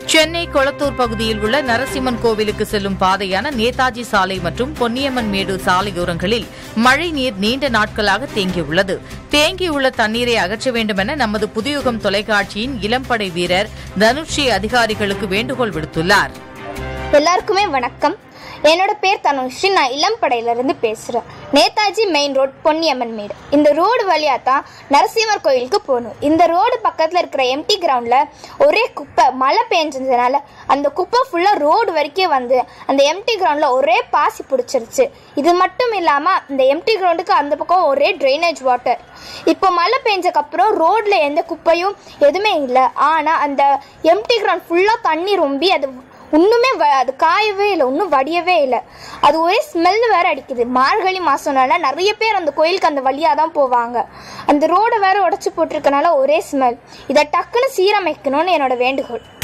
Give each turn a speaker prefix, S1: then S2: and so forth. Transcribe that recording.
S1: சென்னை கொளத்தூர் பகுதியில் உள்ள நரசிம்மன் கோவிலுக்கு செல்லும் பாதையான நேதாஜி சாலை மற்றும் பொன்னியம்மன் மேடு சாலையோரங்களில் மழைநீர் நீண்ட நாட்களாக தேங்கியுள்ளது தேங்கியுள்ள தண்ணீரை அகற்ற வேண்டும் என நமது புதுயுகம் தொலைக்காட்சியின் இளம்படை வீரர் தனுஷி அதிகாரிகளுக்கு வேண்டுகோள் விடுத்துள்ளார்
S2: எல்லாருக்குமே வணக்கம் என்னோட பேர் தனுஷி நான் இளம்படையிலிருந்து பேசுகிறேன் நேதாஜி மெயின் ரோட் பொன்னியம்மன் மேடு இந்த ரோடு வழியாக தான் நரசிம்மர் கோயிலுக்கு போகணும் இந்த ரோடு பக்கத்தில் இருக்கிற எம்டி கிரவுண்டில் ஒரே குப்பை மழை பெஞ்சதுனால அந்த குப்பை ஃபுல்லாக ரோடு வரைக்கும் வந்து அந்த எம்டி கிரவுண்டில் ஒரே பாசி பிடிச்சிருச்சு இது மட்டும் இல்லாமல் இந்த எம்டி கிரவுண்டுக்கு அந்த பக்கம் ஒரே ட்ரைனேஜ் வாட்டர் இப்போ மழை பெஞ்சக்கப்புறம் ரோட்டில் எந்த குப்பையும் எதுவுமே இல்லை ஆனால் அந்த எம்டி கிரவுண்ட் ஃபுல்லாக தண்ணி ரொம்பி அது ஒன்றுமே வ அது காயவே இல்லை ஒன்றும் வடியவே இல்லை அது ஒரே ஸ்மெல் வேற அடிக்குது மார்கழி மாதம்னால நிறைய பேர் அந்த கோயிலுக்கு அந்த வழியாக தான் போவாங்க அந்த ரோடை வேற உடச்சி போட்டிருக்கனால ஒரே ஸ்மெல் இதை டக்குன்னு சீரமைக்கணும்னு என்னோட வேண்டுகோள்